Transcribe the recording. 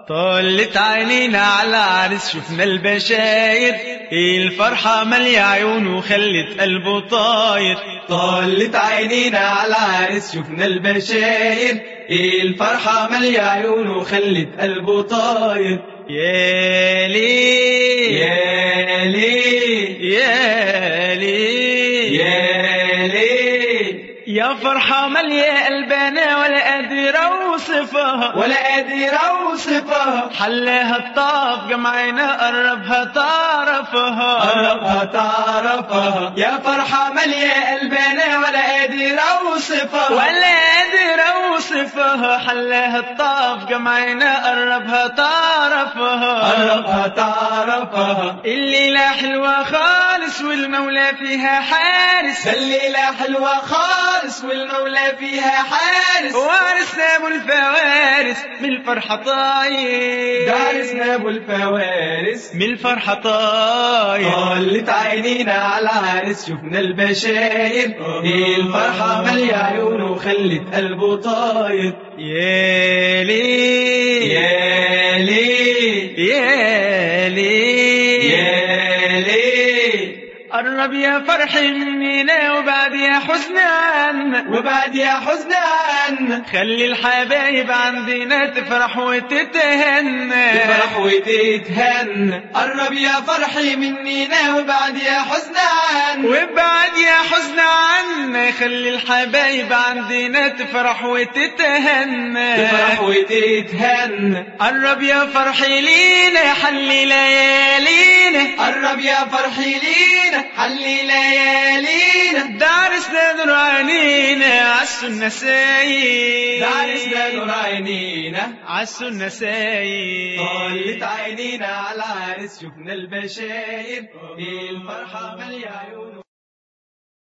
طلت عينينا على عرس شفنا البشاير الفرحة مالية عيونه خلت قلبه طاير طلت عينينا على عرس شفنا البشاير الفرحة مالية عيونه خلت قلبه طاير يا ليه يا ليه يا ليه يا ليه يا فرحة مالية قلبنا ولا قادر أوصفها ولا قادر اوصفها حلاها الطاف جمعنا قربها تعرفها قربها تعرفها يا فرحة مالية قلبنا ولا قادر اوصفها ولا قادر أوصفها حلاها الطاف جمعنا قربها تعرفها قربها تعرفها الليلة حلوة خالص والمولى فيها حارس ده الليلة حلوة خالص والمولى فيها حارس وارثنا ابو الفوارس من الفرحة طاير دارسنا ابو الفوارس من الفرحة طاير طلت عينينا على عرس شفنا البشاير الفرحة مالية عيونه خلت قلبه طاير يا ليه يا ليه يا ليه يا ليه قرب يا فرحي مننا وبعد يا حزن عنا وبعد يا حزنان خلي الحبايب عندنا تفرح وتتهنى تفرح وتتهنى قرب يا فرحي مننا وبعد يا حزنان وبعد يا حزن عنا خلي الحبايب عندنا تفرح وتتهنى تفرح وتتهنى قرب يا فرحي لينا حلي ليالينا قرب يا فرحي لينا حلي ليالينا دارسنا نور عينينا عالسنة سايق دارسنا نور عينينا عالسنة سايق طلت عينينا على عرس شفنا البشاير الفرحة مالية عيون